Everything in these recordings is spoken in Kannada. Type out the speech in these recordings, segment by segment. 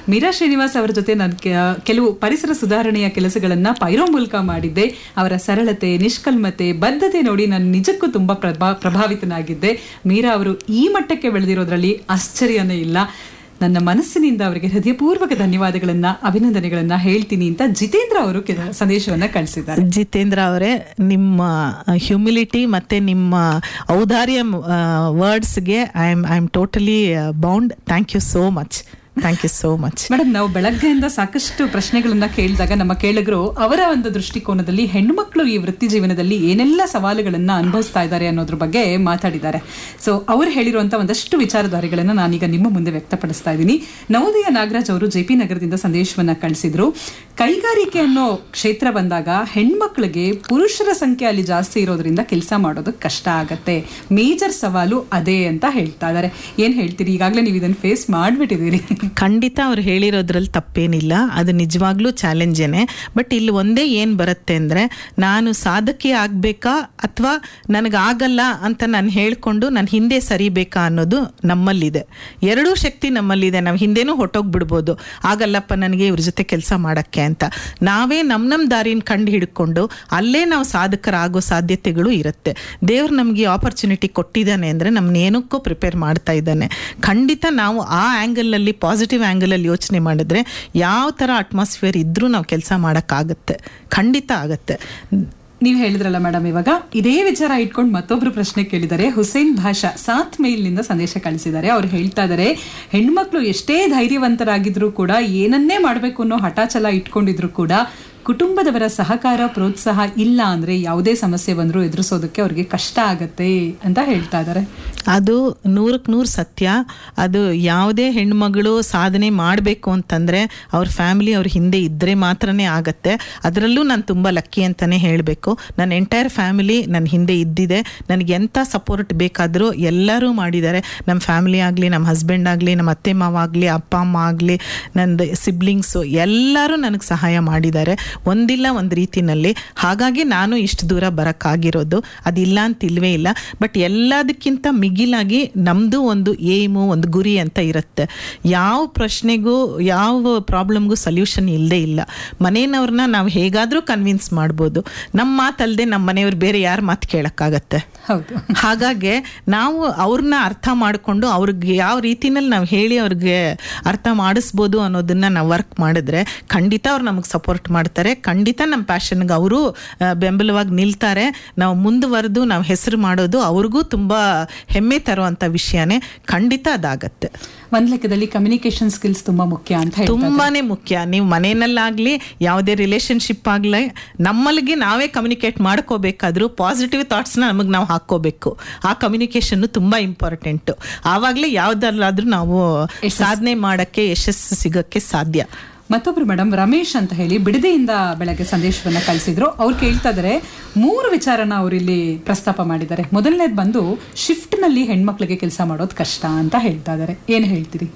ಮೀರಾ ಶ್ರೀನಿವಾಸ್ ಅವರ ಜೊತೆ ನಾನು ಕೆಲವು ಪರಿಸರ ಸುಧಾರಣೆಯ ಕೆಲಸಗಳನ್ನ ಪೈರೋ ಮೂಲಕ ಮಾಡಿದ್ದೆ ಅವರ ಸರಳತೆ ನಿಷ್ಕಲ್ಮತೆ ಬದ್ಧತೆ ನೋಡಿ ನಾನು ನಿಜಕ್ಕೂ ತುಂಬಾ ಪ್ರಭಾ ಪ್ರಭಾವಿತನಾಗಿದ್ದೆ ಮೀರಾ ಅವರು ಈ ಮಟ್ಟಕ್ಕೆ ಬೆಳೆದಿರೋದ್ರಲ್ಲಿ ಆಶ್ಚರ್ಯನೇ ಇಲ್ಲ ನನ್ನ ಮನಸ್ಸಿನಿಂದ ಅವರಿಗೆ ಹೃದಯಪೂರ್ವಕ ಧನ್ಯವಾದಗಳನ್ನ ಅಭಿನಂದನೆಗಳನ್ನ ಹೇಳ್ತೀನಿ ಅಂತ ಜಿತೇಂದ್ರ ಅವರು ಕೆಲ- ಸಂದೇಶವನ್ನ ಕಳಿಸಿದ್ದಾರೆ ಜಿತೇಂದ್ರ ಅವರೇ ನಿಮ್ಮ ಹ್ಯುಮಿಲಿಟಿ ಮತ್ತು ನಿಮ್ಮ ಔದಾರ್ಯ ವರ್ಡ್ಸ್ಗೆ I am I am totally bound thank you so much thank you so much madam ನಾವು ಬೆಳಗ್ಗೆಯಿಂದ ಸಾಕಷ್ಟು ಪ್ರಶ್ನೆಗಳನ್ನ ಕೇಳಿದಾಗ ನಮ್ಮ ಕೇಳಿಗರು ಅವರ ಒಂದು ದೃಷ್ಟಿಕೋನದಲ್ಲಿ ಹೆಣ್ಣುಮಕ್ಕಳು ಈ ವೃತ್ತಿ ಜೀವನದಲ್ಲಿ ಏನೆಲ್ಲ ಸವಾಲುಗಳನ್ನ ಅನುಭವಿಸ್ತಾ ಇದ್ದಾರೆ ಅನ್ನೋದ್ರ ಬಗ್ಗೆ ಮಾತಾಡಿದ್ದಾರೆ ಸೊ ಅವ್ರು ಹೇಳಿರುವಂತ ಒಂದಷ್ಟು ವಿಚಾರಧಾರೆಗಳನ್ನ ನಾನೀಗ ನಿಮ್ಮ ಮುಂದೆ ವ್ಯಕ್ತಪಡಿಸ್ತಾ ಇದ್ದೀನಿ ನವೋದಯ ನಾಗರಾಜ್ ಅವರು ಜೆ ಪಿ ನಗರದಿಂದ ಸಂದೇಶವನ್ನ ಕಳಿಸಿದ್ರು ಕೈಗಾರಿಕೆ ಅನ್ನೋ ಕ್ಷೇತ್ರ ಬಂದಾಗ ಹೆಣ್ಮಕ್ಳಿಗೆ ಪುರುಷರ ಸಂಖ್ಯೆ ಅಲ್ಲಿ ಜಾಸ್ತಿ ಇರೋದ್ರಿಂದ ಕೆಲಸ ಮಾಡೋದು ಕಷ್ಟ ಆಗತ್ತೆ ಮೇಜರ್ ಸವಾಲು ಅದೇ ಅಂತ ಹೇಳ್ತಾ ಇದ್ದಾರೆ ಏನ್ ಹೇಳ್ತೀರಿ ಈಗಾಗಲೇ ನೀವು ಇದನ್ನ ಫೇಸ್ ಮಾಡ್ಬಿಟ್ಟಿದ್ದೀರಿ ಖಂಡಿತ ಅವ್ರು ಹೇಳಿರೋದ್ರಲ್ಲಿ ತಪ್ಪೇನಿಲ್ಲ ಅದು ನಿಜವಾಗ್ಲೂ ಚಾಲೆಂಜೇನೆ ಬಟ್ ಇಲ್ಲಿ ಒಂದೇ ಏನು ಬರುತ್ತೆ ಅಂದರೆ ನಾನು ಸಾಧಕಿ ಆಗಬೇಕಾ ಅಥವಾ ನನಗಾಗಲ್ಲ ಅಂತ ನಾನು ಹೇಳ್ಕೊಂಡು ನಾನು ಹಿಂದೆ ಸರಿಬೇಕಾ ಅನ್ನೋದು ನಮ್ಮಲ್ಲಿದೆ ಎರಡೂ ಶಕ್ತಿ ನಮ್ಮಲ್ಲಿದೆ ನಾವು ಹಿಂದೆನೂ ಹೊಟ್ಟೋಗ್ಬಿಡ್ಬೋದು ಆಗಲ್ಲಪ್ಪ ನನಗೆ ಇವ್ರ ಜೊತೆ ಕೆಲಸ ಮಾಡೋಕ್ಕೆ ಅಂತ ನಾವೇ ನಮ್ಮ ನಮ್ಮ ದಾರಿನ ಕಂಡು ಹಿಡ್ಕೊಂಡು ಅಲ್ಲೇ ನಾವು ಸಾಧಕರಾಗೋ ಸಾಧ್ಯತೆಗಳು ಇರುತ್ತೆ ದೇವ್ರು ನಮಗೆ ಆಪರ್ಚುನಿಟಿ ಕೊಟ್ಟಿದ್ದಾನೆ ಅಂದರೆ ನಮ್ಮನ್ನ ಏನಕ್ಕೂ ಪ್ರಿಪೇರ್ ಮಾಡ್ತಾ ಇದ್ದಾನೆ ಖಂಡಿತ ನಾವು ಆ ಆ್ಯಂಗಲಲ್ಲಿ ಪಾಸಿಟಿವ್ ಆ್ಯಂಗಲಲ್ಲಿ ಯೋಚನೆ ಮಾಡಿದ್ರೆ ಯಾವ ಥರ ಅಟ್ಮಾಸ್ಫಿಯರ್ ಇದ್ರೂ ನಾವು ಕೆಲಸ ಮಾಡೋಕ್ಕಾಗತ್ತೆ ಖಂಡಿತ ಆಗತ್ತೆ ನೀವು ಹೇಳಿದ್ರಲ್ಲ ಮೇಡಮ್ ಇವಾಗ ಇದೇ ವಿಚಾರ ಇಟ್ಕೊಂಡು ಮತ್ತೊಬ್ರು ಪ್ರಶ್ನೆ ಕೇಳಿದ್ದಾರೆ ಹುಸೇನ್ ಭಾಷಾ ಸಾತ್ ಮೇಲ್ನಿಂದ ಸಂದೇಶ ಕಳಿಸಿದ್ದಾರೆ ಅವ್ರು ಹೇಳ್ತಾ ಇದ್ದಾರೆ ಹೆಣ್ಮಕ್ಳು ಎಷ್ಟೇ ಧೈರ್ಯವಂತರಾಗಿದ್ರು ಕೂಡ ಏನನ್ನೇ ಮಾಡಬೇಕು ಅನ್ನೋ ಹಠಾಚಲ ಇಟ್ಕೊಂಡಿದ್ರು ಕೂಡ ಕುಟುಂಬದವರ ಸಹಕಾರ ಪ್ರೋತ್ಸಾಹ ಇಲ್ಲ ಅಂದ್ರೆ ಯಾವುದೇ ಸಮಸ್ಯೆ ಬಂದರೂ ಎದುರಿಸೋದಕ್ಕೆ ಅವ್ರಿಗೆ ಕಷ್ಟ ಆಗತ್ತೆ ಅಂತ ಹೇಳ್ತಾ ಇದ್ದಾರೆ ಅದು ನೂರಕ್ಕೆ ನೂರು ಸತ್ಯ ಅದು ಯಾವುದೇ ಹೆಣ್ಮಗಳು ಸಾಧನೆ ಮಾಡಬೇಕು ಅಂತಂದರೆ ಅವ್ರ ಫ್ಯಾಮಿಲಿ ಅವ್ರ ಹಿಂದೆ ಇದ್ದರೆ ಮಾತ್ರನೇ ಆಗತ್ತೆ ಅದರಲ್ಲೂ ನಾನು ತುಂಬ ಲಕ್ಕಿ ಅಂತಲೇ ಹೇಳಬೇಕು ನನ್ನ ಎಂಟೈರ್ ಫ್ಯಾಮಿಲಿ ನನ್ನ ಹಿಂದೆ ಇದ್ದಿದೆ ನನಗೆ ಎಂಥ ಸಪೋರ್ಟ್ ಬೇಕಾದರೂ ಎಲ್ಲರೂ ಮಾಡಿದ್ದಾರೆ ನಮ್ಮ ಫ್ಯಾಮಿಲಿ ಆಗಲಿ ನಮ್ಮ ಹಸ್ಬೆಂಡ್ ಆಗಲಿ ನಮ್ಮ ಅತ್ತೆ ಮಾವ ಆಗಲಿ ಅಪ್ಪ ಅಮ್ಮ ಆಗಲಿ ನಂದು ಸಿಬ್ಲಿಂಗ್ಸು ಎಲ್ಲರೂ ನನಗೆ ಸಹಾಯ ಮಾಡಿದ್ದಾರೆ ಒಂದಿಲ್ಲ ಒಂದು ರೀತಿನಲ್ಲಿ ಹಾಗಾಗಿ ನಾನು ಇಷ್ಟು ದೂರ ಬರೋಕ್ಕಾಗಿರೋದು ಅದಿಲ್ಲ ಅಂತ ಇಲ್ವೇ ಇಲ್ಲ ಬಟ್ ಎಲ್ಲದಕ್ಕಿಂತ ಮಿಗಿಲಾಗಿ ನಮ್ಮದು ಒಂದು ಏಮು ಒಂದು ಗುರಿ ಅಂತ ಇರುತ್ತೆ ಯಾವ ಪ್ರಶ್ನೆಗೂ ಯಾವ ಪ್ರಾಬ್ಲಮ್ಗೂ ಸೊಲ್ಯೂಷನ್ ಇಲ್ಲದೇ ಇಲ್ಲ ಮನೆಯವ್ರನ್ನ ನಾವು ಹೇಗಾದರೂ ಕನ್ವಿನ್ಸ್ ಮಾಡ್ಬೋದು ನಮ್ಮ ಮಾತಲ್ಲದೆ ನಮ್ಮ ಮನೆಯವ್ರು ಬೇರೆ ಯಾರ ಮಾತು ಕೇಳೋಕ್ಕಾಗತ್ತೆ ಹೌದು ಹಾಗಾಗಿ ನಾವು ಅವ್ರನ್ನ ಅರ್ಥ ಮಾಡಿಕೊಂಡು ಅವ್ರಿಗೆ ಯಾವ ರೀತಿನಲ್ಲಿ ನಾವು ಹೇಳಿ ಅವ್ರಿಗೆ ಅರ್ಥ ಮಾಡಿಸ್ಬೋದು ಅನ್ನೋದನ್ನ ನಾವು ವರ್ಕ್ ಮಾಡಿದ್ರೆ ಖಂಡಿತ ಅವ್ರು ನಮಗೆ ಸಪೋರ್ಟ್ ಮಾಡ್ತಾರೆ ಖಂಡಿತ ನಮ್ಮ ಪ್ಯಾಷನ್ಗೆ ಅವರು ಬೆಂಬಲವಾಗಿ ನಿಲ್ತಾರೆ ನಾವು ಮುಂದುವರೆದು ನಾವು ಹೆಸರು ಮಾಡೋದು ಅವ್ರಿಗೂ ತುಂಬ ಹೆಮ್ಮೆ ತರುವಂಥ ವಿಷಯನೇ ಖಂಡಿತ ಅದಾಗತ್ತೆ ಒಂದ್ ಲೆಕ್ಕದಲ್ಲಿ ಕಮ್ಯುನಿಕೇಶನ್ ಸ್ಕಿಲ್ಸ್ ತುಂಬಾ ಮುಖ್ಯ ಅಂತ ಹೇಳ್ತಾ ಇದ್ದಾರೆ. ತುಂಬಾನೇ ಮುಖ್ಯ ನೀವು ಮನೆಯಲ್ಲಾಗ್ಲಿ ಯಾವುದೇ ರಿಲೇಶನ್ಶಿಪ್ ಆಗಲಿ ನಮ್ಮಲ್ಲಿಗೆ ನಾವೇ ಕಮ್ಯುನಿಕೇಟ್ ಮಾಡ್ಕೋಬೇಕಾದ್ರೂ ಪಾಸಿಟಿವ್ ಥಾಟ್ಸ್ನ ನಮಗೆ ನಾವು ಹಾಕ್ಕೋಬೇಕು ಆ ಕಮ್ಯುನಿಕೇಶನ್ ತುಂಬಾ ಇಂಪಾರ್ಟೆಂಟು ಆವಾಗಲೇ ಯಾವುದಲ್ಲಾದ್ರೂ ನಾವು ಸಾಧನೆ ಮಾಡೋಕ್ಕೆ ಯಶಸ್ಸು ಸಿಗೋಕ್ಕೆ ಸಾಧ್ಯ ಮತ್ತೊಬ್ರು ಮೇಡಮ್ ರಮೇಶ್ ಅಂತ ಹೇಳಿ ಬಿಡದಿಯಿಂದ ಬೆಳಗ್ಗೆ ಸಂದೇಶವನ್ನ ಕಳಿಸಿದ್ರು ಅವ್ರು ಕೇಳ್ತಾ ಇದಾರೆ ಮೂರು ವಿಚಾರನ ಅವ್ರು ಇಲ್ಲಿ ಪ್ರಸ್ತಾಪ ಮಾಡಿದ್ದಾರೆ ಮೊದಲನೇದು ಬಂದು ಶಿಫ್ಟ್ ನಲ್ಲಿ ಹೆಣ್ಮಕ್ಳಿಗೆ ಕೆಲಸ ಮಾಡೋದು ಕಷ್ಟ ಅಂತ ಹೇಳ್ತಾ ಇದಾರೆ ಏನ್ ಹೇಳ್ತೀರಿ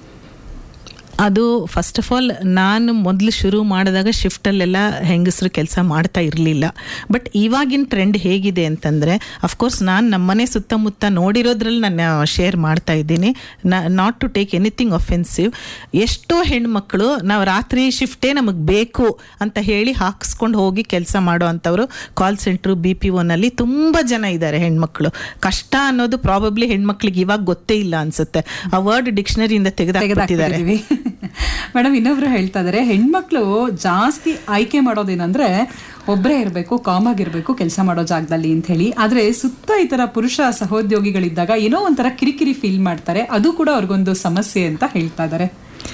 ಅದು ಫಸ್ಟ್ ಆಫ್ ಆಲ್ ನಾನು ಮೊದಲು ಶುರು ಮಾಡಿದಾಗ ಶಿಫ್ಟಲ್ಲೆಲ್ಲ ಹೆಂಗಸರು ಕೆಲಸ ಮಾಡ್ತಾ ಇರಲಿಲ್ಲ ಬಟ್ ಇವಾಗಿನ ಟ್ರೆಂಡ್ ಹೇಗಿದೆ ಅಂತಂದರೆ ಅಫ್ಕೋರ್ಸ್ ನಾನು ನಮ್ಮನೆ ಸುತ್ತಮುತ್ತ ನೋಡಿರೋದ್ರಲ್ಲಿ ನಾನು ಶೇರ್ ಮಾಡ್ತಾ ಇದ್ದೀನಿ not to take anything offensive ಎಷ್ಟೋ ಹೆಣ್ಮಕ್ಳು ನಾವು ರಾತ್ರಿ ಶಿಫ್ಟೇ ನಮಗೆ ಬೇಕು ಅಂತ ಹೇಳಿ ಹಾಕಿಸ್ಕೊಂಡು ಹೋಗಿ ಕೆಲಸ ಮಾಡೋ ಅಂಥವ್ರು ಕಾಲ್ ಸೆಂಟ್ರು ಬಿ ಪಿ ಒನಲ್ಲಿ ತುಂಬ ಜನ ಇದ್ದಾರೆ ಹೆಣ್ಮಕ್ಳು ಕಷ್ಟ ಅನ್ನೋದು ಪ್ರಾಬಬ್ಲಿ ಹೆಣ್ಮಕ್ಳಿಗೆ ಇವಾಗ ಗೊತ್ತೇ ಇಲ್ಲ ಅನ್ಸುತ್ತೆ ಆ ವರ್ಡ್ ಡಿಕ್ಷನರಿಯಿಂದ ತೆಗೆದಾಕ್ಬಿಟ್ಟಿದ್ದಾರೆ ಮೇಡಮ್ ಇನ್ನೊಬ್ರು ಹೇಳ್ತಾ ಇದಾರೆ ಹೆಣ್ಮಕ್ಳು ಜಾಸ್ತಿ ಆಯ್ಕೆ ಮಾಡೋದೇನಂದ್ರೆ ಒಬ್ಬರೇ ಇರಬೇಕು ಕಾಮ್ ಆಗಿರ್ಬೇಕು ಕೆಲಸ ಮಾಡೋ ಜಾಗದಲ್ಲಿ ಅಂತ ಹೇಳಿ ಆದ್ರೆ ಸುತ್ತ ಈ ತರ ಪುರುಷ ಸಹೋದ್ಯೋಗಿಗಳಿದ್ದಾಗ ಏನೋ ಒಂಥರ ಕಿರಿಕಿರಿ ಫೀಲ್ ಮಾಡ್ತಾರೆ ಅದು ಕೂಡ ಅವ್ರಿಗೊಂದು ಸಮಸ್ಯೆ ಅಂತ ಹೇಳ್ತಾ ಇದಾರೆ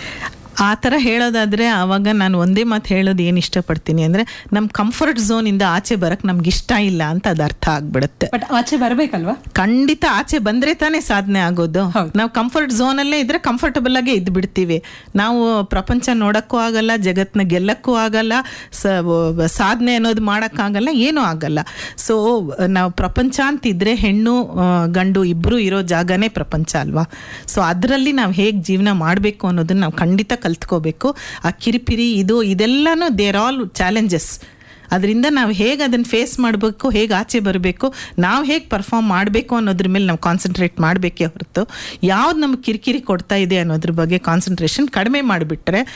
ಆ ಥರ ಹೇಳೋದಾದರೆ ಆವಾಗ ನಾನು ಒಂದೇ ಮಾತು ಹೇಳೋದು ಏನು ಇಷ್ಟಪಡ್ತೀನಿ ಅಂದರೆ ನಮ್ಮ ಕಂಫರ್ಟ್ ಝೋನಿಂದ ಆಚೆ ಬರೋಕ್ಕೆ ನಮ್ಗೆ ಇಷ್ಟ ಇಲ್ಲ ಅಂತ ಅದು ಅರ್ಥ ಆಗ್ಬಿಡುತ್ತೆ ಬಟ್ ಆಚೆ ಬರ್ಬೇಕಲ್ವಾ ಖಂಡಿತ ಆಚೆ ಬಂದರೆ ತಾನೇ ಸಾಧನೆ ಆಗೋದು ಹೌದು. ನಾವು ಕಂಫರ್ಟ್ ಝೋನಲ್ಲೇ ಇದ್ರೆ ಕಂಫರ್ಟಬಲ್ ಆಗೇ ಇದ್ದು ಬಿಡ್ತೀವಿ ನಾವು ಪ್ರಪಂಚ ನೋಡೋಕ್ಕೂ ಆಗಲ್ಲ ಜಗತ್ತನ್ನ ಗೆಲ್ಲಕ್ಕೂ ಆಗಲ್ಲ ಸ ಸಾಧನೆ ಅನ್ನೋದು ಮಾಡೋಕ್ಕಾಗಲ್ಲ ಏನೂ ಆಗಲ್ಲ ಸೊ ನಾವು ಪ್ರಪಂಚ ಅಂತಿದ್ರೆ ಹೆಣ್ಣು ಆ, ಗಂಡು ಇಬ್ಬರು ಇರೋ ಜಾಗನೇ ಪ್ರಪಂಚ ಅಲ್ವಾ ಸೊ ಅದರಲ್ಲಿ ನಾವು ಹೇಗೆ ಜೀವನ ಮಾಡಬೇಕು ಅನ್ನೋದನ್ನ ನಾವು ಖಂಡಿತ ಕಲ್ತ್ಕೋಬೇಕು ಆ ಕಿರಿಪಿರಿ ಇದು ಇದೆಲ್ಲನೂ ದೇರ್ ಆಲ್ ಚಾಲೆಂಜಸ್ ಅದರಿಂದ ನಾವು ಹೇಗೆ ಅದನ್ನು ಫೇಸ್ ಮಾಡಬೇಕು ಹೇಗೆ ಆಚೆ ಬರಬೇಕು ನಾವು ಹೇಗೆ ಪರ್ಫಾರ್ಮ್ ಮಾಡಬೇಕು ಅನ್ನೋದ್ರ ಮೇಲೆ ನಾವು ಕಾನ್ಸಂಟ್ರೇಟ್ ಮಾಡಬೇಕೇ ಹೊರತು ಯಾವ್ದು ನಮ್ಗೆ ಕಿರಿಕಿರಿ ಕೊಡ್ತಾ ಇದೆ ಅನ್ನೋದ್ರ ಬಗ್ಗೆ ಕಾನ್ಸಂಟ್ರೇಷನ್ ಕಡಿಮೆ ಮಾಡಿಬಿಟ್ರೆ